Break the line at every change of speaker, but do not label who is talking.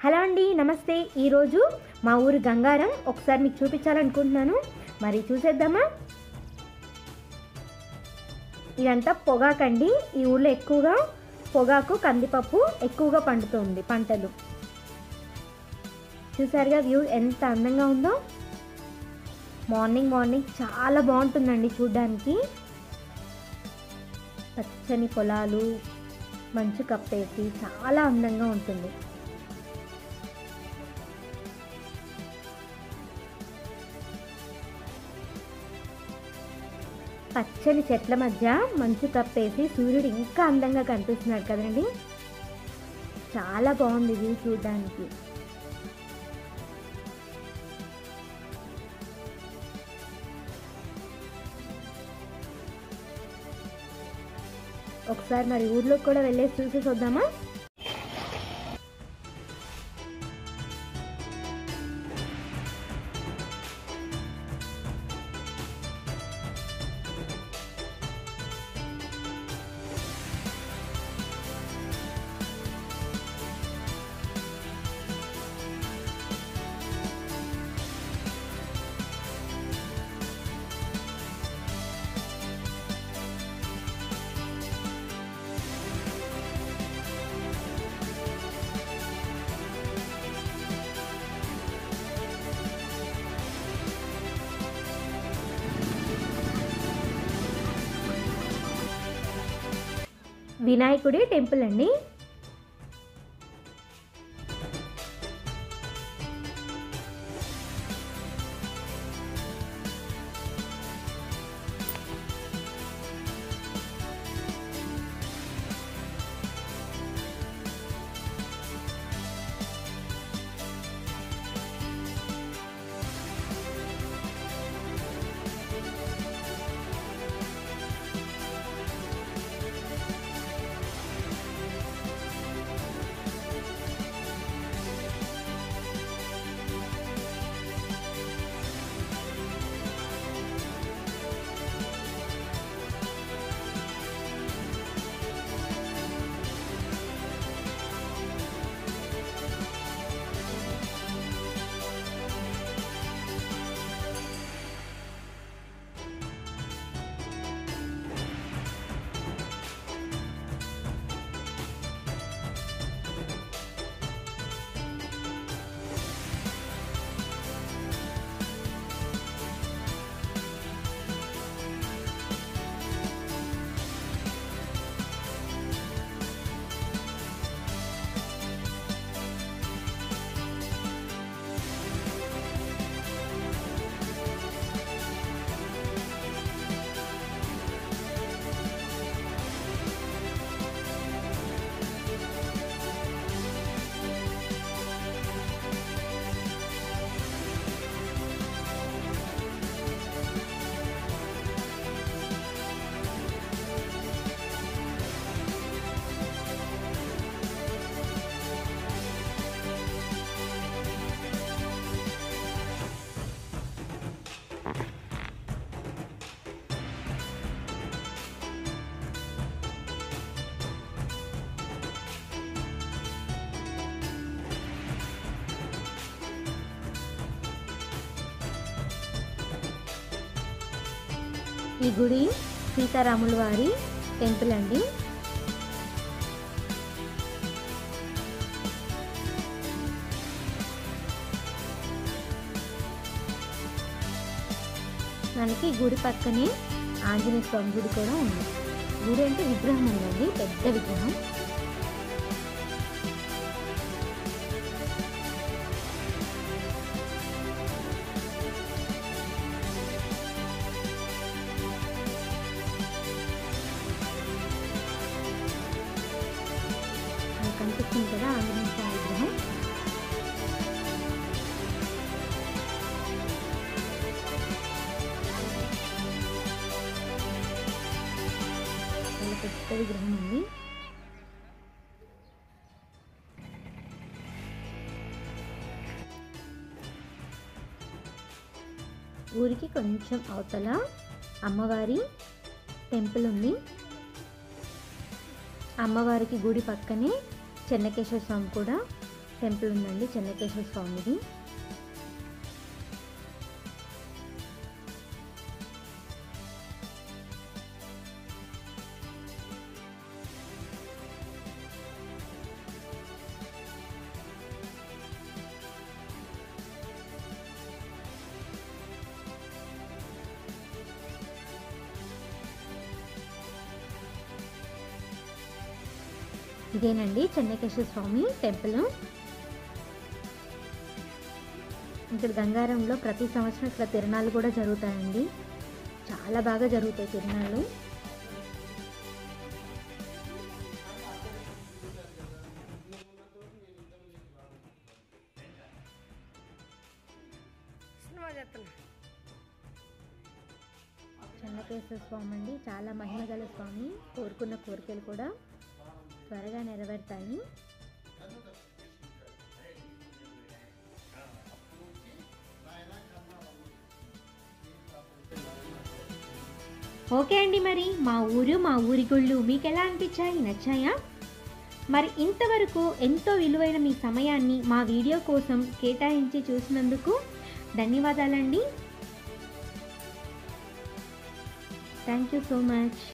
hello అండి నమస్తే ఈరోజు మా ఊరు గంగారం ఒకసారి మీకు చూపించాలనుకుంటున్నాను మరి చూసేద్దామా ఇదంతా పొగాకండి ఈ ఊళ్ళో ఎక్కువగా పొగాకు కందిపప్పు ఎక్కువగా పండుతుంది పంటలు చూసారుగా వ్యూ ఎంత అందంగా ఉందో మార్నింగ్ మార్నింగ్ చాలా బాగుంటుందండి చూడ్డానికి పచ్చని పొలాలు మంచు కప్పేసి చాలా అందంగా ఉంటుంది పచ్చని చెట్ల మధ్య మంచు కప్పేసి సూర్యుడు ఇంకా అందంగా కనిపిస్తున్నాడు కదండి చాలా బాగుంది వ్యూ చూడడానికి ఒకసారి మరి ఊర్లోకి కూడా వెళ్ళేసి చూసేసి వద్దామా వినాయకుడి టెంపుల్ అండి ఈ గుడి సీతారాముల వారి టెంపుల్ అండి మనకి గుడి పక్కనే ఆంజనేయ స్వామి గుడి కూడా ఉంది గుడి అంటే విగ్రహం ఉందండి పెద్ద విగ్రహం మనకు కనిపిస్తుంది కదా ఆంజనేయ స్వామి విగ్రహం చాలా పెద్ద విగ్రహం ఉంది ఊరికి కొంచెం అవతల అమ్మవారి టెంపుల్ ఉంది అమ్మవారికి గుడి పక్కనే చెన్నకేశ్వర స్వామి కూడా టెంపుల్ ఉందండి చెన్నకేశ్వర స్వామిది ఇదేనండి చెన్నకేశ్వర స్వామి టెంపుల్ ఇక్కడ గంగారంలో ప్రతి సంవత్సరం ఇక్కడ తిరణాలు కూడా జరుగుతాయండి చాలా బాగా జరుగుతాయి తిరణాలు చెన్నకేశ్వర స్వామి అండి చాలా మహిమ గల స్వామి కోరుకున్న కోరికలు కూడా త్వరగా నెరవేరుతాయి ఓకే అండి మరి మా ఊరు మా ఊరి గుళ్ళు మీకు ఎలా అనిపించాయి నచ్చాయా మరి ఇంతవరకు ఎంతో విలువైన మీ సమయాన్ని మా వీడియో కోసం కేటాయించి చూసినందుకు ధన్యవాదాలండి థ్యాంక్ యూ సో మచ్